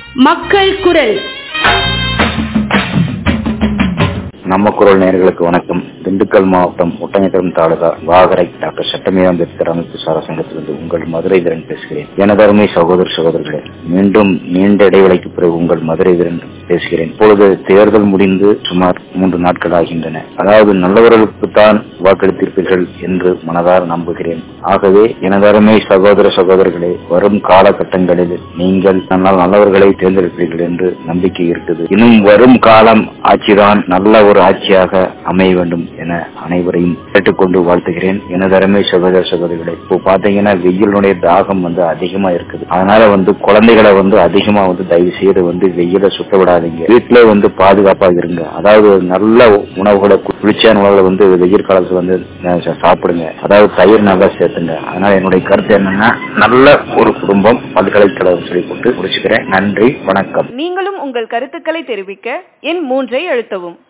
மக்கள் குரல் நம்ம குரல் நேயர்களுக்கு வணக்கம் திண்டுக்கல் மாவட்டம் ஒட்டஞ்சத்திரம் தாலுகா வாகரை டாக்டர் சட்டமே அம்பேத்கர் அமைப்பு சாரா சங்கத்திலிருந்து உங்கள் மதுரை வீரன் பேசுகிறேன் எனது அருமை சகோதர சகோதரர்களே மீண்டும் நீண்ட இடைவெளிக்கு பிறகு உங்கள் மதுரை வீரன் பேசுகிறேன் இப்பொழுது தேர்தல் முடிந்து சுமார் மூன்று நாட்கள் ஆகின்றன அதாவது நல்லவர்களுக்குத்தான் வாக்களித்திருப்பீர்கள் என்று மனதார நம்புகிறேன் ஆகவே எனது அருமை சகோதர சகோதரர்களே வரும் காலகட்டங்களில் நீங்கள் நன்னால் நல்லவர்களை தேர்ந்தெடுப்பீர்கள் என்று நம்பிக்கை இருக்குது இன்னும் வரும் காலம் ஆட்சிதான் நல்ல ஒரு ஆட்சியாக அமைய வேண்டும் என அனைவரையும் கேட்டுக்கொண்டு வாழ்த்துகிறேன் எனது அருமை சகோதர சகோதரிகளை இப்போ பாத்தீங்கன்னா வெயிலுடைய தாகம் வந்து அதிகமா இருக்குது அதனால வந்து குழந்தைகளை வந்து அதிகமா வந்து தயவு செய்து வந்து வெயில சுத்த விடாதீங்க வீட்டிலே வந்து பாதுகாப்பாக இருங்க அதாவது நல்ல உணவுகளை குளிர்ச்சியான உணவுகளை வந்து வெயில் காலத்துல வந்து அஹ், சாப்பிடுங்க அதாவது தயிர் நல்லா சேர்த்துங்க அதனால என்னுடைய கருத்து என்னன்னா நல்ல ஒரு குடும்பம் பல்கலைக்கழகம் சொல்லி போட்டு முடிச்சுக்கிறேன் நன்றி வணக்கம் நீங்களும் உங்கள் கருத்துக்களை தெரிவிக்க எண் மூன்றை அழுத்தவும்